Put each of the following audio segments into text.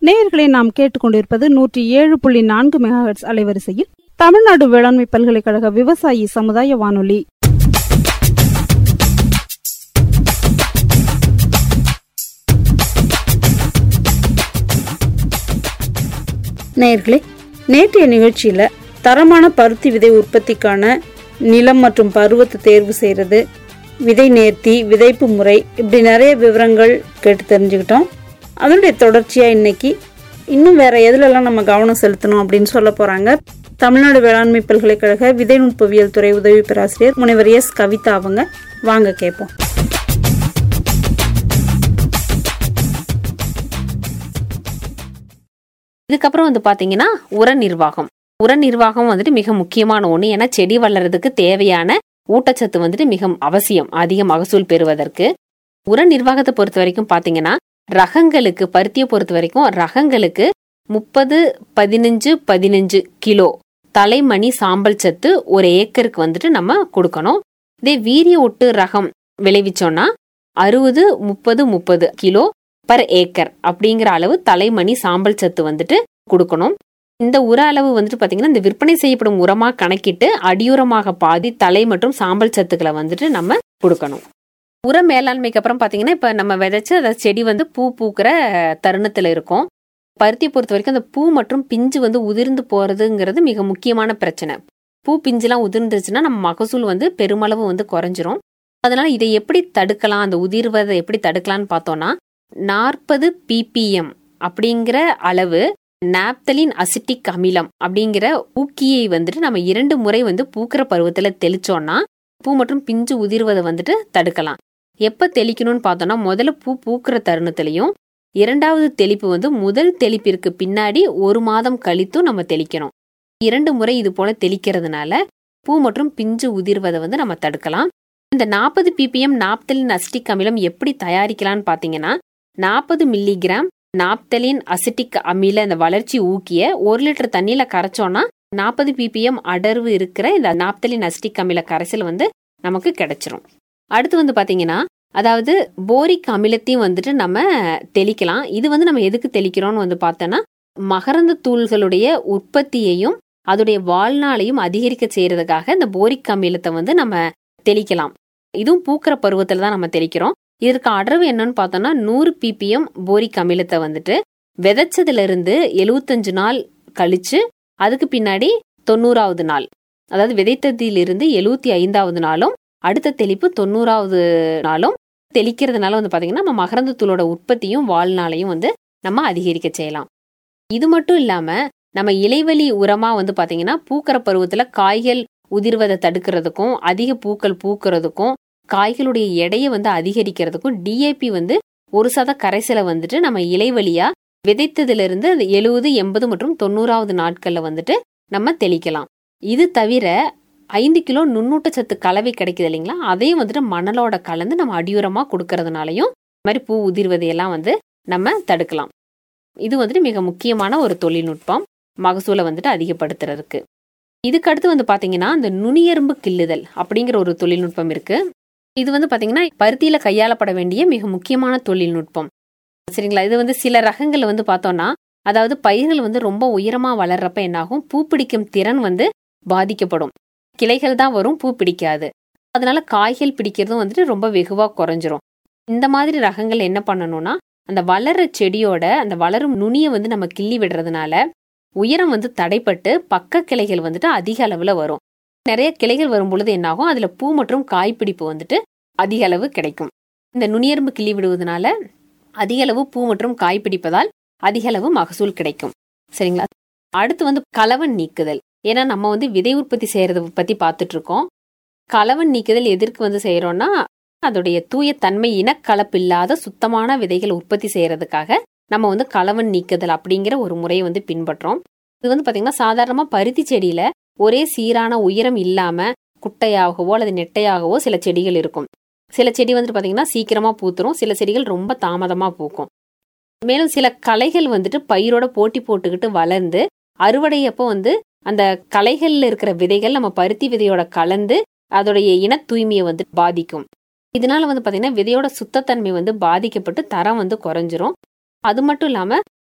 நேயர்களை நாம் கேட்டுக்கொண்டிருப்பது நூற்றி ஏழு புள்ளி நான்கு மெகாஹெட்ஸ் அலைவரிசையில் தமிழ்நாடு வேளாண்மை பல்கலைக்கழக விவசாயி சமுதாய வானொலி நேயர்களே நேற்றைய நிகழ்ச்சியில தரமான பருத்தி விதை உற்பத்திக்கான நிலம் மற்றும் பருவத்தை தேர்வு செய்யறது விதை நேர்த்தி விதைப்பு முறை இப்படி நிறைய விவரங்கள் கேட்டு தெரிஞ்சுக்கிட்டோம் அதனுடைய தொடர்ச்சியா இன்னைக்கு இன்னும் வேற எதுலெல்லாம் நம்ம கவனம் செலுத்தணும் அப்படின்னு சொல்ல போறாங்க தமிழ்நாடு வேளாண்மை பல்கலைக்கழக விதை நுட்பவியல் துறை உதவி பேராசிரியர் முனைவர் எஸ் கவிதா அவங்க வாங்க கேட்போம் இதுக்கப்புறம் வந்து பாத்தீங்கன்னா உர நிர்வாகம் உர நிர்வாகம் வந்துட்டு மிக முக்கியமான ஒண்ணு ஏன்னா செடி வளர்றதுக்கு தேவையான ஊட்டச்சத்து வந்துட்டு மிக அவசியம் அதிக மகசூல் பெறுவதற்கு உர நிர்வாகத்தை பொறுத்த வரைக்கும் பாத்தீங்கன்னா ரகங்களுக்கு பருத்தியை பொறுத்த வரைக்கும் ரகங்களுக்கு முப்பது பதினஞ்சு பதினஞ்சு கிலோ தலைமணி சாம்பல் சத்து ஒரு ஏக்கருக்கு வந்துட்டு நம்ம கொடுக்கணும் இதே வீரிய ஒட்டு ரகம் விளைவிச்சோம்னா அறுபது முப்பது முப்பது கிலோ பர் ஏக்கர் அப்படிங்கிற அளவு தலைமணி சாம்பல் சத்து வந்துட்டு கொடுக்கணும் இந்த உர அளவு வந்துட்டு பாத்தீங்கன்னா இந்த விற்பனை செய்யப்படும் உரமா கணக்கிட்டு அடியுரமாக பாதி தலை மற்றும் சாம்பல் சத்துக்களை வந்துட்டு நம்ம கொடுக்கணும் உர மேலாண்மைக்கு அப்புறம் பாத்தீங்கன்னா இப்ப நம்ம விதைச்சு அந்த செடி வந்து பூ பூக்கிற தருணத்துல இருக்கும் பருத்தியை பொறுத்த வரைக்கும் அந்த பூ மற்றும் பிஞ்சு வந்து உதிர்ந்து போறதுங்கிறது மிக முக்கியமான பிரச்சனை பூ பிஞ்சுலாம் உதிர்ந்துருச்சுன்னா நம்ம மகசூல் வந்து பெருமளவு வந்து குறைஞ்சிரும் அதனால இதை எப்படி தடுக்கலாம் அந்த உதிர்வதை எப்படி தடுக்கலாம்னு பார்த்தோம்னா நாற்பது பிபிஎம் அப்படிங்கிற அளவு நாப்தலின் அசிட்டிக் அமிலம் அப்படிங்கிற ஊக்கியை வந்துட்டு நம்ம இரண்டு முறை வந்து பூக்கிற பருவத்துல தெளிச்சோம்னா பூ மற்றும் பிஞ்சு உதிர்வதை வந்துட்டு தடுக்கலாம் எப்ப தெளிக்கணும்னு பார்த்தோம்னா முதல்ல பூ பூக்கிற தருணத்திலையும் இரண்டாவது தெளிப்பு வந்து முதல் தெளிப்பிற்கு பின்னாடி ஒரு மாதம் கழித்தும் நம்ம தெளிக்கணும் இரண்டு முறை இது போல தெளிக்கிறதுனால பூ மற்றும் பிஞ்சு உதிர்வதை வந்து நம்ம தடுக்கலாம் இந்த நாற்பது பிபிஎம் நாப்தலின் அசிட்டிக் அமிலம் எப்படி தயாரிக்கலாம்னு பார்த்தீங்கன்னா நாற்பது மில்லிகிராம் நாப்தலின் அசிட்டிக் அமில இந்த வளர்ச்சி ஊக்கிய ஒரு லிட்டர் தண்ணியில கரைச்சோம்னா நாற்பது பிபிஎம் அடர்வு இருக்கிற இந்த நாப்தலின் அசிட்டிக் அமில கரைசல் வந்து நமக்கு கிடைச்சிரும் அடுத்து வந்து பாத்தீங்கன்னா அதாவது போரிக் அமிலத்தையும் வந்துட்டு நம்ம தெளிக்கலாம் இது வந்து நம்ம எதுக்கு தெளிக்கிறோம்னு வந்து பார்த்தோன்னா மகரந்த தூள்களுடைய உற்பத்தியையும் அதோடைய வாழ்நாளையும் அதிகரிக்க செய்யறதுக்காக இந்த போரிக் அமிலத்தை வந்து நம்ம தெளிக்கலாம் இதுவும் பூக்கிற பருவத்துல தான் நம்ம தெளிக்கிறோம் இதற்கு அடர்வு என்னன்னு பார்த்தோம்னா நூறு பிபிஎம் போரிக் அமிலத்தை வந்துட்டு விதைச்சதுல இருந்து எழுவத்தஞ்சு நாள் கழிச்சு அதுக்கு பின்னாடி தொண்ணூறாவது நாள் அதாவது விதைத்ததிலிருந்து எழுவத்தி ஐந்தாவது நாளும் அடுத்த தெளிப்பு தொண்ணூறாவது நாளும் தெளிக்கிறதுனால வந்து பாத்தீங்கன்னா நம்ம மகரந்த தூளோட உற்பத்தியும் வாழ்நாளையும் வந்து நம்ம அதிகரிக்க செய்யலாம் இது மட்டும் இல்லாம நம்ம இலைவெளி உரமா வந்து பாத்தீங்கன்னா பூக்கிற பருவத்துல காய்கள் உதிர்வதை தடுக்கிறதுக்கும் அதிக பூக்கள் பூக்கிறதுக்கும் காய்களுடைய எடையை வந்து அதிகரிக்கிறதுக்கும் டிஏபி வந்து ஒரு சத கரைசலை வந்துட்டு நம்ம இலைவழியா விதைத்ததுல இருந்து அது எழுபது எண்பது மற்றும் தொண்ணூறாவது நாட்கள்ல வந்துட்டு நம்ம தெளிக்கலாம் இது தவிர ஐந்து கிலோ நுண்ணூட்டச்சத்து கலவை கிடைக்குது இல்லைங்களா அதையும் வந்துட்டு மணலோட கலந்து நம்ம அடியுரமா கொடுக்கறதுனாலையும் இந்த மாதிரி பூ உதிர்வதையெல்லாம் வந்து நம்ம தடுக்கலாம் இது வந்துட்டு மிக முக்கியமான ஒரு தொழில்நுட்பம் மகசூலை வந்துட்டு அதிகப்படுத்துறதுக்கு இதுக்கு அடுத்து வந்து பாத்தீங்கன்னா இந்த நுனியெரும்பு கிள்ளுதல் அப்படிங்கிற ஒரு தொழில்நுட்பம் இருக்கு இது வந்து பாத்தீங்கன்னா பருத்தியில கையாளப்பட வேண்டிய மிக முக்கியமான தொழில்நுட்பம் சரிங்களா இது வந்து சில ரகங்கள் வந்து பார்த்தோம்னா அதாவது பயிர்கள் வந்து ரொம்ப உயரமா வளர்றப்ப என்னாகும் பூ பிடிக்கும் திறன் வந்து பாதிக்கப்படும் கிளைகள் தான் வரும் பூ பிடிக்காது அதனால காய்கள் பிடிக்கிறதும் வந்துட்டு ரொம்ப வெகுவா குறைஞ்சிரும் இந்த மாதிரி ரகங்கள் என்ன பண்ணணும்னா அந்த வளர்ற செடியோட அந்த வளரும் நுனியை வந்து நம்ம கிள்ளி விடுறதுனால உயரம் வந்து தடைப்பட்டு பக்க கிளைகள் வந்துட்டு அதிக அளவுல வரும் நிறைய கிளைகள் வரும் பொழுது என்னாகும் அதுல பூ மற்றும் காய்பிடிப்பு வந்துட்டு அதிக அளவு கிடைக்கும் இந்த நுனியெரும்பு கிள்ளி விடுவதனால அதிக அளவு பூ மற்றும் காய் பிடிப்பதால் அதிக அளவு மகசூல் கிடைக்கும் சரிங்களா அடுத்து வந்து கலவன் நீக்குதல் ஏன்னா நம்ம வந்து விதை உற்பத்தி செய்யறத பத்தி பார்த்துட்டு இருக்கோம் கலவன் நீக்குதல் எதற்கு வந்து செய்யறோம்னா அதோடைய தூய தன்மை இனக்கலப்பில்லாத சுத்தமான விதைகள் உற்பத்தி செய்யறதுக்காக நம்ம வந்து கலவன் நீக்குதல் அப்படிங்கிற ஒரு முறையை வந்து பின்பற்றோம் இது வந்து பாத்தீங்கன்னா சாதாரணமா பருத்தி செடியில ஒரே சீரான உயரம் இல்லாம குட்டையாகவோ அல்லது நெட்டையாகவோ சில செடிகள் இருக்கும் சில செடி வந்துட்டு பாத்தீங்கன்னா சீக்கிரமா பூத்துரும் சில செடிகள் ரொம்ப தாமதமா பூக்கும் மேலும் சில களைகள் வந்துட்டு பயிரோட போட்டி போட்டுக்கிட்டு வளர்ந்து அறுவடையப்போ வந்து அந்த களைகள்ல இருக்கிற விதைகள் நம்ம பருத்தி விதையோட கலந்து அதோடைய இன தூய்மையை வந்து பாதிக்கும் இதனால வந்து பாத்தீங்கன்னா விதையோட சுத்தத்தன்மை வந்து பாதிக்கப்பட்டு தரம் வந்து குறைஞ்சிரும் அது மட்டும் இல்லாம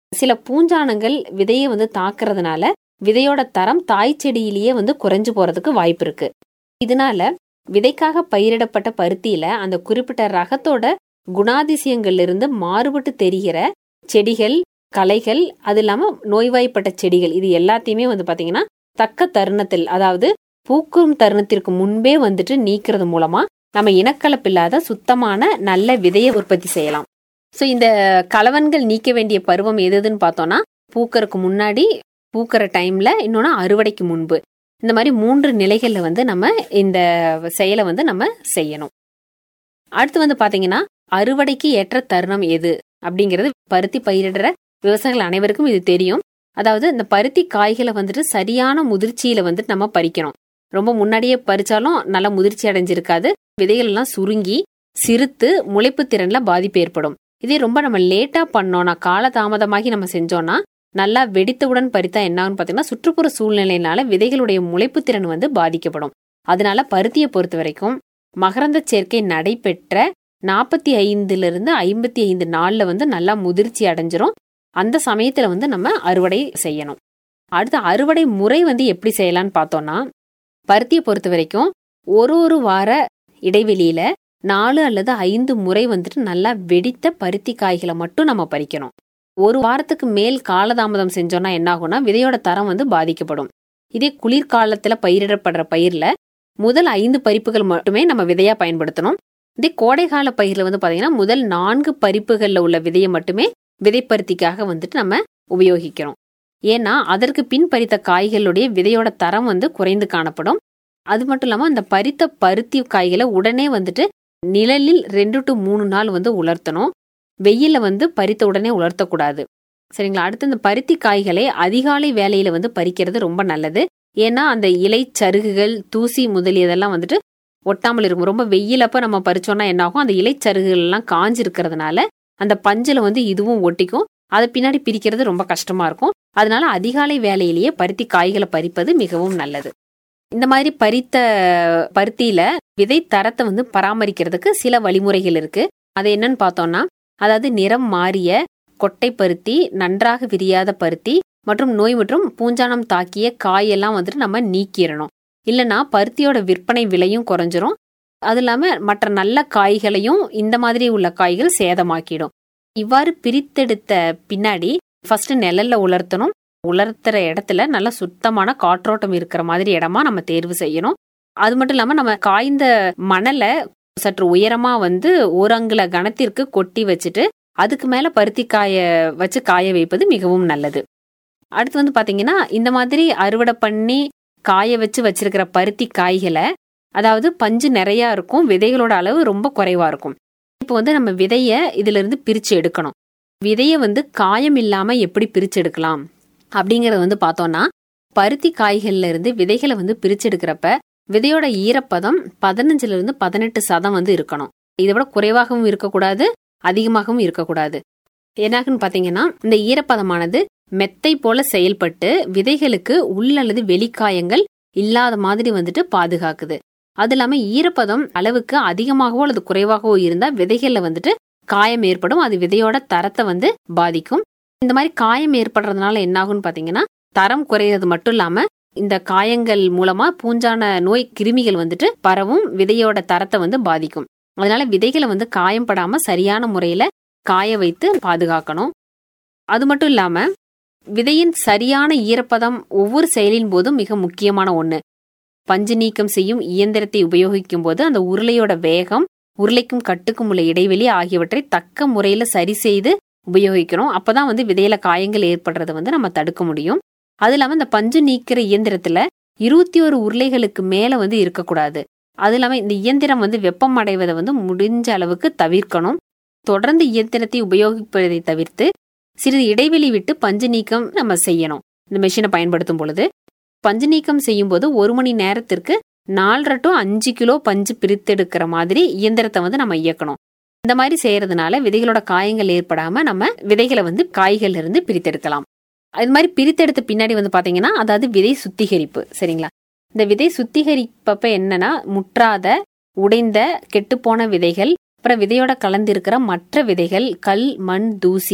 சில பூஞ்சானங்கள் விதையை வந்து தாக்குறதுனால விதையோட தரம் தாய் செடியிலேயே வந்து குறைஞ்சு போறதுக்கு வாய்ப்பு இருக்கு இதனால விதைக்காக பயிரிடப்பட்ட பருத்தியில அந்த குறிப்பிட்ட ரகத்தோட குணாதிசயங்கள்ல இருந்து மாறுபட்டு தெரிகிற செடிகள் களைகள் அது இல்லாம நோய்வாய்ப்பட்ட செடிகள் இது எல்லாத்தையுமே வந்து பாத்தீங்கன்னா தக்க தருணத்தில் அதாவது பூக்கும் தருணத்திற்கு முன்பே வந்துட்டு நீக்கிறது மூலமா நம்ம இனக்கலப்பில்லாத சுத்தமான நல்ல விதையை உற்பத்தி செய்யலாம் ஸோ இந்த கலவன்கள் நீக்க வேண்டிய பருவம் எது எதுன்னு பார்த்தோம்னா பூக்கறதுக்கு முன்னாடி பூக்கிற டைம்ல இன்னொன்று அறுவடைக்கு முன்பு இந்த மாதிரி மூன்று நிலைகளில் வந்து நம்ம இந்த செயலை வந்து நம்ம செய்யணும் அடுத்து வந்து பாத்தீங்கன்னா அறுவடைக்கு ஏற்ற தருணம் எது அப்படிங்கிறது பருத்தி பயிரிடுற விவசாயிகள் அனைவருக்கும் இது தெரியும் அதாவது இந்த பருத்தி காய்களை வந்துட்டு சரியான முதிர்ச்சியில வந்துட்டு நம்ம பறிக்கணும் ரொம்ப முன்னாடியே பறிச்சாலும் நல்லா முதிர்ச்சி அடைஞ்சிருக்காது விதைகள் எல்லாம் சுருங்கி சிறுத்து முளைப்பு திறன்ல பாதிப்பு ஏற்படும் இதே ரொம்ப நம்ம லேட்டா பண்ணோம்னா காலதாமதமாகி நம்ம செஞ்சோம்னா நல்லா வெடித்தவுடன் பறித்தா என்ன ஆகும்னு பார்த்தீங்கன்னா சுற்றுப்புற சூழ்நிலையினால விதைகளுடைய முளைப்பு திறன் வந்து பாதிக்கப்படும் அதனால பருத்தியை பொறுத்த வரைக்கும் மகரந்த சேர்க்கை நடைபெற்ற நாற்பத்தி ஐந்துல இருந்து ஐம்பத்தி ஐந்து நாள்ல வந்து நல்லா முதிர்ச்சி அடைஞ்சிரும் அந்த சமயத்துல வந்து நம்ம அறுவடை செய்யணும் அடுத்து அறுவடை முறை வந்து எப்படி செய்யலாம்னு பார்த்தோம்னா பருத்தியை பொறுத்த வரைக்கும் ஒரு ஒரு வார இடைவெளியில நாலு அல்லது ஐந்து முறை வந்துட்டு நல்லா வெடித்த பருத்தி காய்களை மட்டும் நம்ம பறிக்கணும் ஒரு வாரத்துக்கு மேல் காலதாமதம் செஞ்சோம்னா என்ன ஆகும்னா விதையோட தரம் வந்து பாதிக்கப்படும் இதே குளிர்காலத்துல பயிரிடப்படுற பயிர்ல முதல் ஐந்து பறிப்புகள் மட்டுமே நம்ம விதையா பயன்படுத்தணும் இதே கோடைகால பயிர்ல வந்து பாத்தீங்கன்னா முதல் நான்கு பறிப்புகள்ல உள்ள விதையை மட்டுமே விதைப்பருத்திக்காக வந்துட்டு நம்ம உபயோகிக்கிறோம் ஏன்னா அதற்கு பின் பறித்த காய்களுடைய விதையோட தரம் வந்து குறைந்து காணப்படும் அது மட்டும் இல்லாம அந்த பறித்த பருத்தி காய்களை உடனே வந்துட்டு நிழலில் ரெண்டு டு மூணு நாள் வந்து உலர்த்தணும் வெயில்ல வந்து பறித்த உடனே உலர்த்தக்கூடாது சரிங்களா அடுத்து இந்த பருத்தி காய்களை அதிகாலை வேலையில வந்து பறிக்கிறது ரொம்ப நல்லது ஏன்னா அந்த இலை சருகுகள் தூசி முதலியதெல்லாம் வந்துட்டு ஒட்டாமல் இருக்கும் ரொம்ப வெயிலப்ப நம்ம பறிச்சோம்னா என்ன ஆகும் அந்த இலை சருகுகள் எல்லாம் காஞ்சு இருக்கிறதுனால அந்த பஞ்சில் வந்து இதுவும் ஒட்டிக்கும் அதை பின்னாடி பிரிக்கிறது ரொம்ப கஷ்டமா இருக்கும் அதனால அதிகாலை வேலையிலேயே பருத்தி காய்களை பறிப்பது மிகவும் நல்லது இந்த மாதிரி பறித்த பருத்தியில விதை தரத்தை வந்து பராமரிக்கிறதுக்கு சில வழிமுறைகள் இருக்கு அது என்னன்னு பார்த்தோம்னா அதாவது நிறம் மாறிய கொட்டை பருத்தி நன்றாக விரியாத பருத்தி மற்றும் நோய் மற்றும் பூஞ்சானம் தாக்கிய காயெல்லாம் வந்துட்டு நம்ம நீக்கிடணும் இல்லைன்னா பருத்தியோட விற்பனை விலையும் குறைஞ்சிரும் அது இல்லாம மற்ற நல்ல காய்களையும் இந்த மாதிரி உள்ள காய்கள் சேதமாக்கிடும் இவ்வாறு பிரித்தெடுத்த பின்னாடி ஃபர்ஸ்ட் நிழல்ல உலர்த்தணும் உலர்த்துற இடத்துல நல்ல சுத்தமான காற்றோட்டம் இருக்கிற மாதிரி இடமா நம்ம தேர்வு செய்யணும் அது மட்டும் இல்லாம நம்ம காய்ந்த மணலை சற்று உயரமா வந்து ஒரு அங்குல கணத்திற்கு கொட்டி வச்சுட்டு அதுக்கு மேல பருத்தி காய வச்சு காய வைப்பது மிகவும் நல்லது அடுத்து வந்து பாத்தீங்கன்னா இந்த மாதிரி அறுவடை பண்ணி காய வச்சு வச்சிருக்கிற பருத்தி காய்களை அதாவது பஞ்சு நிறைய இருக்கும் விதைகளோட அளவு ரொம்ப குறைவா இருக்கும் இப்போ வந்து நம்ம விதைய இதுல இருந்து பிரிச்சு எடுக்கணும் விதைய வந்து காயம் இல்லாம எப்படி பிரிச்சு எடுக்கலாம் அப்படிங்கறத வந்து பார்த்தோம்னா பருத்தி காய்கள்ல இருந்து விதைகளை வந்து பிரிச்சு எடுக்கிறப்ப விதையோட ஈரப்பதம் பதினஞ்சுல இருந்து பதினெட்டு சதம் வந்து இருக்கணும் இதை விட குறைவாகவும் இருக்கக்கூடாது அதிகமாகவும் இருக்கக்கூடாது என்னாகுன்னு பாத்தீங்கன்னா இந்த ஈரப்பதமானது மெத்தை போல செயல்பட்டு விதைகளுக்கு உள் அல்லது வெளிக்காயங்கள் இல்லாத மாதிரி வந்துட்டு பாதுகாக்குது அது இல்லாம ஈரப்பதம் அளவுக்கு அதிகமாகவோ அல்லது குறைவாகவோ இருந்தா விதைகள்ல வந்துட்டு காயம் ஏற்படும் அது விதையோட தரத்தை வந்து பாதிக்கும் இந்த மாதிரி காயம் ஏற்படுறதுனால என்ன ஆகும்னு பாத்தீங்கன்னா தரம் குறையிறது மட்டும் இல்லாம இந்த காயங்கள் மூலமா பூஞ்சான நோய் கிருமிகள் வந்துட்டு பரவும் விதையோட தரத்தை வந்து பாதிக்கும் அதனால விதைகளை வந்து காயம் படாம சரியான முறையில காய வைத்து பாதுகாக்கணும் அது மட்டும் இல்லாம விதையின் சரியான ஈரப்பதம் ஒவ்வொரு செயலின் போதும் மிக முக்கியமான ஒண்ணு பஞ்சு நீக்கம் செய்யும் இயந்திரத்தை உபயோகிக்கும் போது அந்த உருளையோட வேகம் உருளைக்கும் கட்டுக்கும் உள்ள இடைவெளி ஆகியவற்றை தக்க முறையில சரி செய்து உபயோகிக்கிறோம் அப்பதான் வந்து விதையில காயங்கள் ஏற்படுறதை வந்து நம்ம தடுக்க முடியும் அது இல்லாம இந்த பஞ்சு நீக்கிற இயந்திரத்துல இருபத்தி ஒரு உருளைகளுக்கு மேல வந்து இருக்கக்கூடாது அது இல்லாம இந்த இயந்திரம் வந்து வெப்பம் அடைவதை வந்து முடிஞ்ச அளவுக்கு தவிர்க்கணும் தொடர்ந்து இயந்திரத்தை உபயோகிப்பதை தவிர்த்து சிறிது இடைவெளி விட்டு பஞ்சு நீக்கம் நம்ம செய்யணும் இந்த மெஷினை பயன்படுத்தும் பொழுது பஞ்சு நீக்கம் செய்யும் போது ஒரு மணி நேரத்திற்கு நாலரை டு அஞ்சு கிலோ பஞ்சு பிரித்தெடுக்கிற மாதிரி இயந்திரத்தை வந்து நம்ம இயக்கணும் இந்த மாதிரி செய்யறதுனால விதைகளோட காயங்கள் ஏற்படாம நம்ம விதைகளை வந்து காய்கள்ல இருந்து பிரித்தெடுக்கலாம் இது மாதிரி பிரித்தெடுத்த பின்னாடி வந்து பாத்தீங்கன்னா அதாவது விதை சுத்திகரிப்பு சரிங்களா இந்த விதை சுத்திகரிப்பப்ப என்னன்னா முற்றாத உடைந்த கெட்டுப்போன விதைகள் அப்புறம் விதையோட கலந்திருக்கிற மற்ற விதைகள் கல் மண் தூசி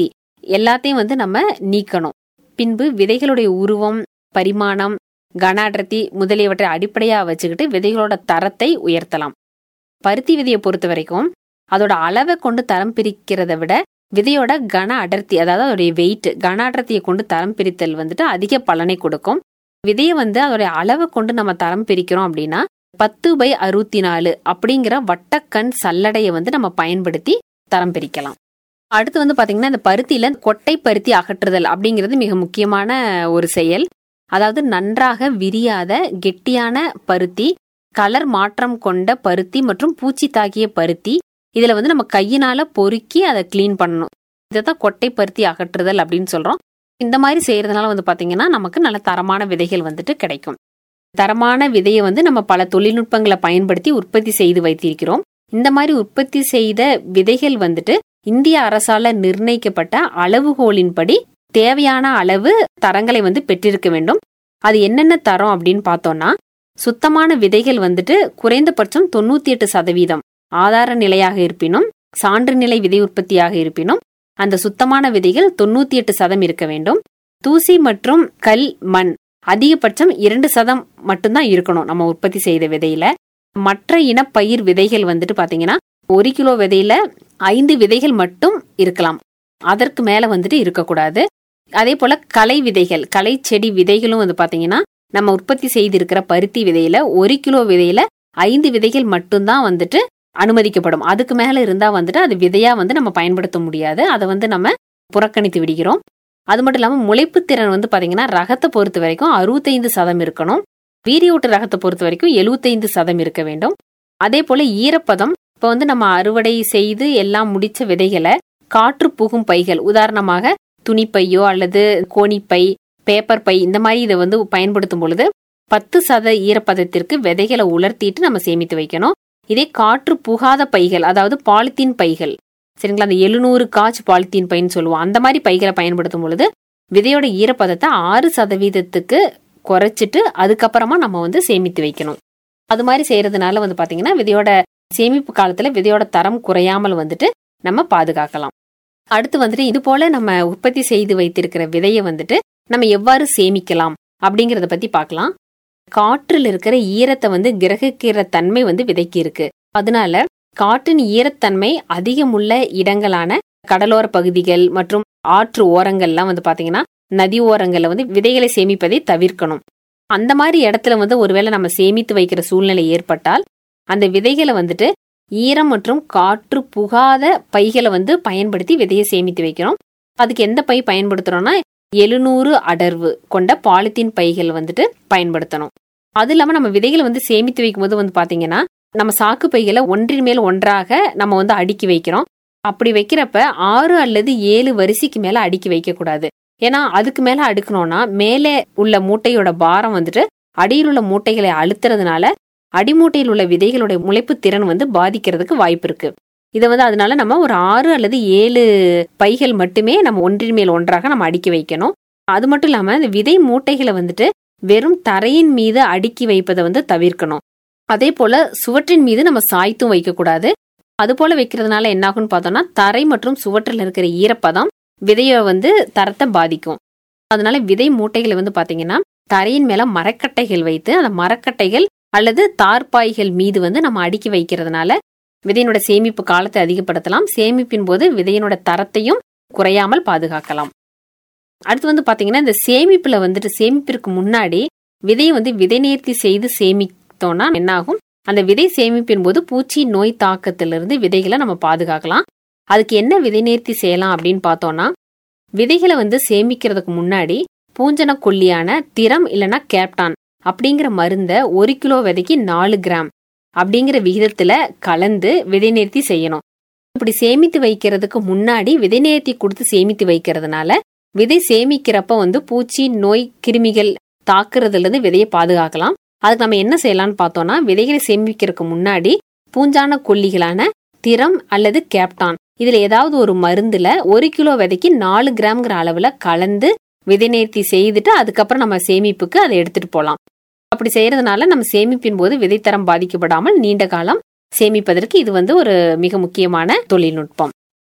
எல்லாத்தையும் வந்து நம்ம நீக்கணும் பின்பு விதைகளுடைய உருவம் பரிமாணம் கன அடர்த்தி முதலியவற்றை அடிப்படையா வச்சுக்கிட்டு விதைகளோட தரத்தை உயர்த்தலாம் பருத்தி விதையை பொறுத்த வரைக்கும் அதோட அளவை கொண்டு தரம் பிரிக்கிறத விட விதையோட கன அடர்த்தி அதாவது அதோடைய வெயிட் கன அடர்த்தியை கொண்டு தரம் பிரித்தல் வந்துட்டு அதிக பலனை கொடுக்கும் விதையை வந்து அதோடைய அளவை கொண்டு நம்ம தரம் பிரிக்கிறோம் அப்படின்னா பத்து பை அறுபத்தி நாலு அப்படிங்கிற வட்டக்கண் சல்லடையை வந்து நம்ம பயன்படுத்தி தரம் பிரிக்கலாம் அடுத்து வந்து பாத்தீங்கன்னா இந்த பருத்தியில கொட்டை பருத்தி அகற்றுதல் அப்படிங்கிறது மிக முக்கியமான ஒரு செயல் அதாவது நன்றாக விரியாத கெட்டியான பருத்தி கலர் மாற்றம் கொண்ட பருத்தி மற்றும் பூச்சி தாக்கிய பருத்தி இதுல வந்து நம்ம கையினால பொறுக்கி அதை க்ளீன் பண்ணணும் இதைதான் கொட்டை பருத்தி அகற்றுதல் அப்படின்னு சொல்றோம் இந்த மாதிரி செய்யறதுனால வந்து பாத்தீங்கன்னா நமக்கு நல்ல தரமான விதைகள் வந்துட்டு கிடைக்கும் தரமான விதையை வந்து நம்ம பல தொழில்நுட்பங்களை பயன்படுத்தி உற்பத்தி செய்து வைத்திருக்கிறோம் இந்த மாதிரி உற்பத்தி செய்த விதைகள் வந்துட்டு இந்திய அரசால நிர்ணயிக்கப்பட்ட அளவுகோலின்படி தேவையான அளவு தரங்களை வந்து பெற்றிருக்க வேண்டும் அது என்னென்ன தரம் அப்படின்னு பார்த்தோம்னா சுத்தமான விதைகள் வந்துட்டு குறைந்தபட்சம் தொண்ணூத்தி எட்டு சதவீதம் ஆதார நிலையாக இருப்பினும் சான்று நிலை விதை உற்பத்தியாக இருப்பினும் அந்த சுத்தமான விதைகள் தொண்ணூத்தி எட்டு சதம் இருக்க வேண்டும் தூசி மற்றும் கல் மண் அதிகபட்சம் இரண்டு சதம் மட்டும்தான் இருக்கணும் நம்ம உற்பத்தி செய்த விதையில மற்ற இனப்பயிர் விதைகள் வந்துட்டு பாத்தீங்கன்னா ஒரு கிலோ விதையில ஐந்து விதைகள் மட்டும் இருக்கலாம் அதற்கு மேல வந்துட்டு இருக்கக்கூடாது அதே போல களை விதைகள் களை செடி விதைகளும் வந்து பாத்தீங்கன்னா நம்ம உற்பத்தி செய்திருக்கிற பருத்தி விதையில ஒரு கிலோ விதையில ஐந்து விதைகள் மட்டும்தான் வந்துட்டு அனுமதிக்கப்படும் அதுக்கு மேல இருந்தா வந்துட்டு அது விதையா வந்து நம்ம பயன்படுத்த முடியாது அதை வந்து நம்ம புறக்கணித்து விடுகிறோம் அது மட்டும் இல்லாம முளைப்பு திறன் வந்து பாத்தீங்கன்னா ரகத்தை பொறுத்த வரைக்கும் அறுபத்தைந்து சதம் இருக்கணும் வீரியூட்டு ரகத்தை பொறுத்த வரைக்கும் எழுபத்தைந்து சதம் இருக்க வேண்டும் அதே போல ஈரப்பதம் இப்போ வந்து நம்ம அறுவடை செய்து எல்லாம் முடிச்ச விதைகளை காற்று புகும் பைகள் உதாரணமாக துணிப்பையோ அல்லது கோணிப்பை பேப்பர் பை இந்த மாதிரி இதை வந்து பயன்படுத்தும் பொழுது பத்து சத ஈரப்பதத்திற்கு விதைகளை உலர்த்திட்டு நம்ம சேமித்து வைக்கணும் இதே காற்று புகாத பைகள் அதாவது பாலித்தீன் பைகள் சரிங்களா அந்த எழுநூறு காய்ச்சி பாலித்தீன் பைன்னு சொல்லுவோம் அந்த மாதிரி பைகளை பயன்படுத்தும் பொழுது விதையோட ஈரப்பதத்தை ஆறு சதவீதத்துக்கு குறைச்சிட்டு அதுக்கப்புறமா நம்ம வந்து சேமித்து வைக்கணும் அது மாதிரி செய்யறதுனால வந்து பாத்தீங்கன்னா விதையோட சேமிப்பு காலத்துல விதையோட தரம் குறையாமல் வந்துட்டு நம்ம பாதுகாக்கலாம் அடுத்து வந்துட்டு இது போல நம்ம உற்பத்தி செய்து வைத்திருக்கிற விதையை வந்துட்டு நம்ம எவ்வாறு சேமிக்கலாம் அப்படிங்கறத பத்தி பார்க்கலாம் காற்றில் இருக்கிற ஈரத்தை வந்து கிரகிக்கிற தன்மை வந்து விதைக்கு இருக்கு அதனால காற்றின் ஈரத்தன்மை அதிகமுள்ள இடங்களான கடலோர பகுதிகள் மற்றும் ஆற்று ஓரங்கள்லாம் வந்து பாத்தீங்கன்னா நதி ஓரங்கள்ல வந்து விதைகளை சேமிப்பதை தவிர்க்கணும் அந்த மாதிரி இடத்துல வந்து ஒருவேளை நம்ம சேமித்து வைக்கிற சூழ்நிலை ஏற்பட்டால் அந்த விதைகளை வந்துட்டு ஈரம் மற்றும் காற்று புகாத பைகளை வந்து பயன்படுத்தி விதையை சேமித்து வைக்கிறோம் அதுக்கு எந்த பை பயன்படுத்துறோம்னா எழுநூறு அடர்வு கொண்ட பாலித்தீன் பைகள் வந்துட்டு பயன்படுத்தணும் அது இல்லாம நம்ம விதைகளை வந்து சேமித்து வைக்கும் போது வந்து பாத்தீங்கன்னா நம்ம சாக்கு பைகளை ஒன்றின் மேல் ஒன்றாக நம்ம வந்து அடுக்கி வைக்கிறோம் அப்படி வைக்கிறப்ப ஆறு அல்லது ஏழு வரிசைக்கு மேல அடுக்கி வைக்க கூடாது ஏன்னா அதுக்கு மேல அடுக்கணும்னா மேலே உள்ள மூட்டையோட பாரம் வந்துட்டு அடியில் உள்ள மூட்டைகளை அழுத்துறதுனால அடிமூட்டையில் உள்ள விதைகளுடைய முளைப்பு திறன் வந்து பாதிக்கிறதுக்கு வாய்ப்பு இருக்கு இதை வந்து அதனால நம்ம ஒரு ஆறு அல்லது ஏழு பைகள் மட்டுமே நம்ம ஒன்றின் மேல் ஒன்றாக நம்ம அடுக்கி வைக்கணும் அது மட்டும் இல்லாம இந்த விதை மூட்டைகளை வந்துட்டு வெறும் தரையின் மீது அடுக்கி வைப்பதை வந்து தவிர்க்கணும் அதே போல சுவற்றின் மீது நம்ம சாய்த்தும் வைக்கக்கூடாது அது போல வைக்கிறதுனால என்னாகும்னு பார்த்தோம்னா தரை மற்றும் சுவற்றில் இருக்கிற ஈரப்பதம் விதைய வந்து தரத்தை பாதிக்கும் அதனால விதை மூட்டைகளை வந்து பாத்தீங்கன்னா தரையின் மேல மரக்கட்டைகள் வைத்து அந்த மரக்கட்டைகள் அல்லது தார்பாய்கள் மீது வந்து நம்ம அடுக்கி வைக்கிறதுனால விதையினோட சேமிப்பு காலத்தை அதிகப்படுத்தலாம் சேமிப்பின் போது விதையினோட தரத்தையும் குறையாமல் பாதுகாக்கலாம் அடுத்து வந்து பாத்தீங்கன்னா இந்த சேமிப்புல வந்துட்டு சேமிப்பிற்கு முன்னாடி விதையை வந்து விதை நேர்த்தி செய்து சேமித்தோம்னா என்னாகும் அந்த விதை சேமிப்பின் போது பூச்சி நோய் தாக்கத்திலிருந்து விதைகளை நம்ம பாதுகாக்கலாம் அதுக்கு என்ன விதை நேர்த்தி செய்யலாம் அப்படின்னு பார்த்தோம்னா விதைகளை வந்து சேமிக்கிறதுக்கு முன்னாடி பூஞ்சன கொல்லியான திறம் இல்லைன்னா கேப்டான் அப்படிங்கிற மருந்த ஒரு கிலோ விதைக்கு நாலு கிராம் அப்படிங்கிற விகிதத்துல கலந்து விதை நேர்த்தி செய்யணும் இப்படி சேமித்து வைக்கிறதுக்கு முன்னாடி விதை நேர்த்தி கொடுத்து சேமித்து வைக்கிறதுனால விதை சேமிக்கிறப்ப வந்து பூச்சி நோய் கிருமிகள் தாக்குறதுல இருந்து விதையை பாதுகாக்கலாம் அதுக்கு நம்ம என்ன செய்யலாம்னு பார்த்தோம்னா விதைகளை சேமிக்கிறதுக்கு முன்னாடி பூஞ்சான கொல்லிகளான திறம் அல்லது கேப்டான் இதுல ஏதாவது ஒரு மருந்துல ஒரு கிலோ விதைக்கு நாலு கிராம்ங்கிற அளவுல கலந்து விதை நேர்த்தி செய்துட்டு அதுக்கப்புறம் நம்ம சேமிப்புக்கு அதை எடுத்துட்டு போலாம் அப்படி செய்யறதுனால நம்ம சேமிப்பின் போது விதைத்தரம் பாதிக்கப்படாமல் நீண்ட காலம் சேமிப்பதற்கு இது வந்து ஒரு மிக முக்கியமான தொழில்நுட்பம்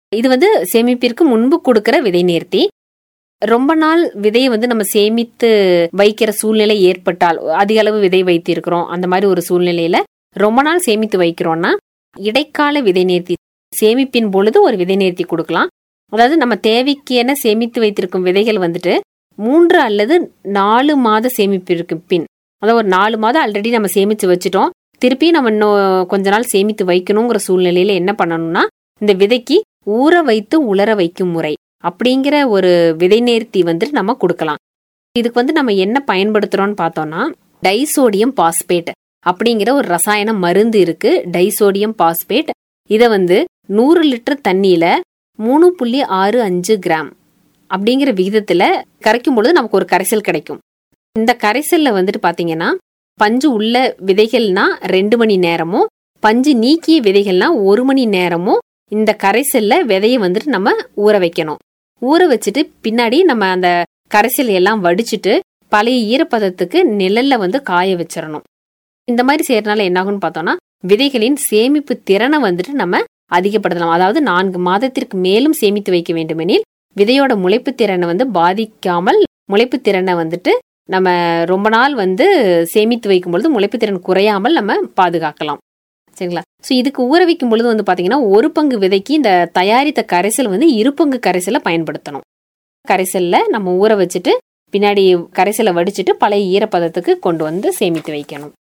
இது வந்து சேமிப்பிற்கு முன்பு கொடுக்கிற விதை நேர்த்தி ரொம்ப நாள் விதையை வந்து நம்ம சேமித்து வைக்கிற சூழ்நிலை ஏற்பட்டால் அதிக அளவு விதை வைத்திருக்கிறோம் அந்த மாதிரி ஒரு சூழ்நிலையில ரொம்ப நாள் சேமித்து வைக்கிறோம்னா இடைக்கால விதை நேர்த்தி சேமிப்பின் பொழுது ஒரு விதை நேர்த்தி கொடுக்கலாம் அதாவது நம்ம தேவைக்கு என சேமித்து வைத்திருக்கும் விதைகள் வந்துட்டு மூன்று அல்லது நாலு மாத சேமிப்பிற்கு பின் அதாவது ஒரு நாலு மாதம் ஆல்ரெடி நம்ம சேமித்து வச்சுட்டோம் திருப்பி நம்ம இன்னும் கொஞ்ச நாள் சேமித்து வைக்கணுங்கிற சூழ்நிலையில என்ன பண்ணணும்னா இந்த விதைக்கு ஊற வைத்து உலர வைக்கும் முறை அப்படிங்கிற ஒரு விதை நேர்த்தி வந்துட்டு நம்ம கொடுக்கலாம் இதுக்கு வந்து நம்ம என்ன பயன்படுத்துறோம்னு பார்த்தோம்னா டைசோடியம் பாஸ்பேட் அப்படிங்கிற ஒரு ரசாயன மருந்து இருக்கு டைசோடியம் பாஸ்பேட் இதை வந்து நூறு லிட்டர் தண்ணியில மூணு புள்ளி ஆறு அஞ்சு கிராம் அப்படிங்கிற விகிதத்துல கரைக்கும் பொழுது நமக்கு ஒரு கரைசல் கிடைக்கும் இந்த கரைசல்ல வந்துட்டு பாத்தீங்கன்னா பஞ்சு உள்ள விதைகள்னா ரெண்டு மணி நேரமும் பஞ்சு நீக்கிய விதைகள்னா ஒரு மணி நேரமும் இந்த கரைசல்ல விதையை வந்துட்டு நம்ம ஊற வைக்கணும் ஊற வச்சுட்டு பின்னாடி நம்ம அந்த கரைசல் எல்லாம் வடிச்சிட்டு பழைய ஈரப்பதத்துக்கு நிழல்ல வந்து காய வச்சிடணும் இந்த மாதிரி செய்யறதுனால என்ன ஆகும்னு பார்த்தோம்னா விதைகளின் சேமிப்பு திறனை வந்துட்டு நம்ம அதிகப்படுத்தலாம் அதாவது நான்கு மாதத்திற்கு மேலும் சேமித்து வைக்க வேண்டுமெனில் விதையோட முளைப்பு திறனை வந்து பாதிக்காமல் முளைப்பு திறனை வந்துட்டு நம்ம ரொம்ப நாள் வந்து சேமித்து வைக்கும் பொழுது முளைப்பு திறன் குறையாமல் நம்ம பாதுகாக்கலாம் சரிங்களா ஸோ இதுக்கு ஊற வைக்கும் பொழுது வந்து பாத்தீங்கன்னா ஒரு பங்கு விதைக்கு இந்த தயாரித்த கரைசல் வந்து இரு பங்கு கரைசலை பயன்படுத்தணும் கரைசல்ல நம்ம ஊற வச்சுட்டு பின்னாடி கரைசலை வடிச்சிட்டு பழைய ஈரப்பதத்துக்கு கொண்டு வந்து சேமித்து வைக்கணும்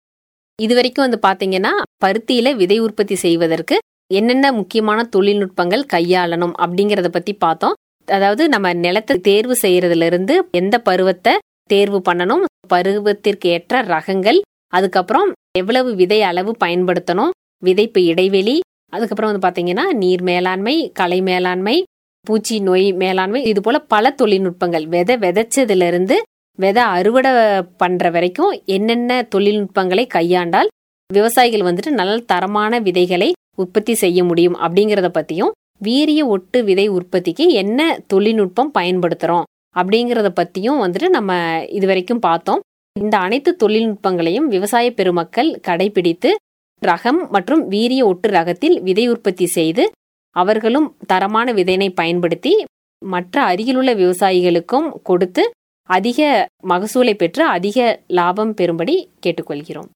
இது வரைக்கும் வந்து பாத்தீங்கன்னா பருத்தியில விதை உற்பத்தி செய்வதற்கு என்னென்ன முக்கியமான தொழில்நுட்பங்கள் கையாளணும் அப்படிங்கறத பத்தி பார்த்தோம் அதாவது நம்ம நிலத்தை தேர்வு செய்யறதுல இருந்து எந்த பருவத்தை தேர்வு பண்ணணும் பருவத்திற்கு ஏற்ற ரகங்கள் அதுக்கப்புறம் எவ்வளவு விதை அளவு பயன்படுத்தணும் விதைப்பு இடைவெளி அதுக்கப்புறம் வந்து பாத்தீங்கன்னா நீர் மேலாண்மை களை மேலாண்மை பூச்சி நோய் மேலாண்மை இது போல பல தொழில்நுட்பங்கள் விதை விதைச்சதுல இருந்து விதை அறுவடை பண்ற வரைக்கும் என்னென்ன தொழில்நுட்பங்களை கையாண்டால் விவசாயிகள் வந்துட்டு நல்ல தரமான விதைகளை உற்பத்தி செய்ய முடியும் அப்படிங்கறத பத்தியும் வீரிய ஒட்டு விதை உற்பத்திக்கு என்ன தொழில்நுட்பம் பயன்படுத்துறோம் அப்படிங்கறத பத்தியும் வந்துட்டு நம்ம இது வரைக்கும் பார்த்தோம் இந்த அனைத்து தொழில்நுட்பங்களையும் விவசாய பெருமக்கள் கடைபிடித்து ரகம் மற்றும் வீரிய ஒட்டு ரகத்தில் விதை உற்பத்தி செய்து அவர்களும் தரமான விதைனை பயன்படுத்தி மற்ற அருகிலுள்ள விவசாயிகளுக்கும் கொடுத்து அதிக மகசூலை பெற்று அதிக லாபம் பெறும்படி கேட்டுக்கொள்கிறோம்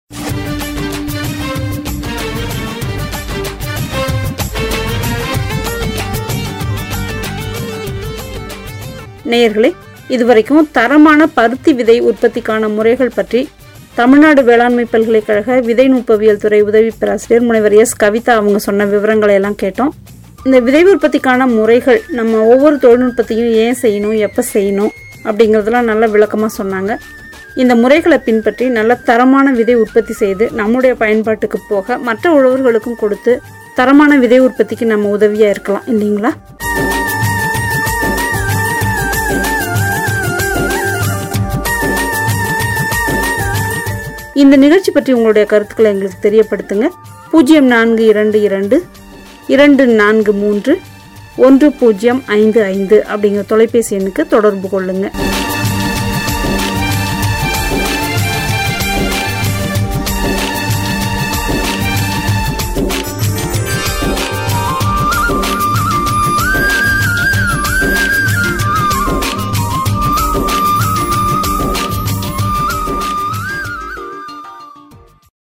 நேயர்களே இதுவரைக்கும் தரமான பருத்தி விதை உற்பத்திக்கான முறைகள் பற்றி தமிழ்நாடு வேளாண்மை பல்கலைக்கழக விதை நுட்பவியல் துறை உதவி பேராசிரியர் முனைவர் எஸ் கவிதா அவங்க சொன்ன விவரங்களை எல்லாம் கேட்டோம் இந்த விதை உற்பத்திக்கான முறைகள் நம்ம ஒவ்வொரு தொழில்நுட்பத்தையும் ஏன் செய்யணும் எப்போ செய்யணும் அப்படிங்கிறதெல்லாம் நல்ல விளக்கமாக சொன்னாங்க இந்த முறைகளை பின்பற்றி நல்ல தரமான விதை உற்பத்தி செய்து நம்முடைய பயன்பாட்டுக்கு போக மற்ற உழவர்களுக்கும் கொடுத்து தரமான விதை உற்பத்திக்கு நம்ம உதவியாக இருக்கலாம் இல்லைங்களா இந்த நிகழ்ச்சி பற்றி உங்களுடைய கருத்துக்களை எங்களுக்கு தெரியப்படுத்துங்க பூஜ்ஜியம் நான்கு இரண்டு இரண்டு இரண்டு நான்கு மூன்று ஒன்று பூஜ்ஜியம் ஐந்து ஐந்து அப்படிங்கிற தொலைபேசி எண்ணுக்கு தொடர்பு கொள்ளுங்கள்